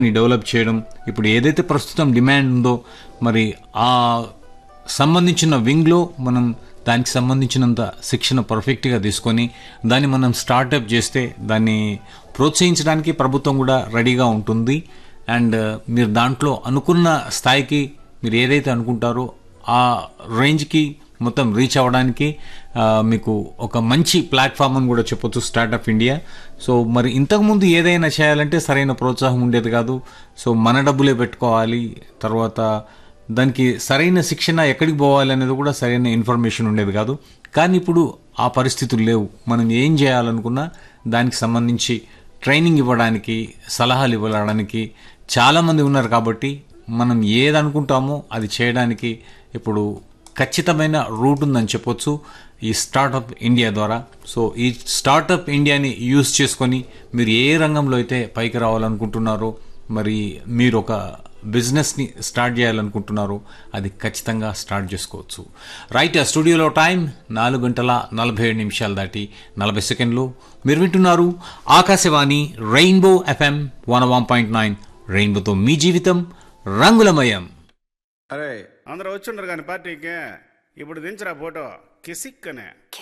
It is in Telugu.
డెవలప్ చేయడం ఇప్పుడు ఏదైతే ప్రస్తుతం డిమాండ్ ఉందో మరి ఆ సంబంధించిన వింగ్లో మనం దానికి సంబంధించినంత శిక్షణ పర్ఫెక్ట్గా తీసుకొని దాన్ని మనం స్టార్టప్ చేస్తే దాన్ని ప్రోత్సహించడానికి ప్రభుత్వం కూడా రెడీగా ఉంటుంది అండ్ మీరు దాంట్లో అనుకున్న స్థాయికి మీరు ఏదైతే అనుకుంటారో ఆ రేంజ్కి మొత్తం రీచ్ అవ్వడానికి ఆ, మీకు ఒక మంచి ప్లాట్ఫామ్ అని కూడా చెప్పొచ్చు స్టార్టప్ ఇండియా సో మరి ఇంతకుముందు ఏదైనా చేయాలంటే సరైన ప్రోత్సాహం ఉండేది కాదు సో మన డబ్బులే పెట్టుకోవాలి తర్వాత దానికి సరైన శిక్షణ ఎక్కడికి పోవాలి అనేది కూడా సరైన ఇన్ఫర్మేషన్ ఉండేది కాదు కానీ ఇప్పుడు ఆ పరిస్థితులు లేవు మనం ఏం చేయాలనుకున్నా దానికి సంబంధించి ట్రైనింగ్ ఇవ్వడానికి సలహాలు ఇవ్వడానికి చాలామంది ఉన్నారు కాబట్టి మనం ఏది అనుకుంటామో అది చేయడానికి ఇప్పుడు ఖచ్చితమైన రూట్ ఉందని చెప్పొచ్చు ఈ స్టార్టప్ ఇండియా ద్వారా సో ఈ స్టార్టప్ ఇండియాని యూజ్ చేసుకొని మీరు ఏ రంగంలో అయితే పైకి రావాలనుకుంటున్నారో మరి మీరు ఒక బిజినెస్ని స్టార్ట్ చేయాలనుకుంటున్నారో అది ఖచ్చితంగా స్టార్ట్ చేసుకోవచ్చు రైట్ ఆ స్టూడియోలో టైం నాలుగు గంటల నలభై ఏడు నిమిషాలు దాటి నలభై సెకండ్లు మీరు వింటున్నారు Akashvani rainbow FM one one point nine రెయిన్బోతో మీ జీవితం రంగులమయం అరే అందరూ వచ్చిండ్రు కానీ పార్టీకి ఇప్పుడు దించరా ఫోటో కిసిక్ అనే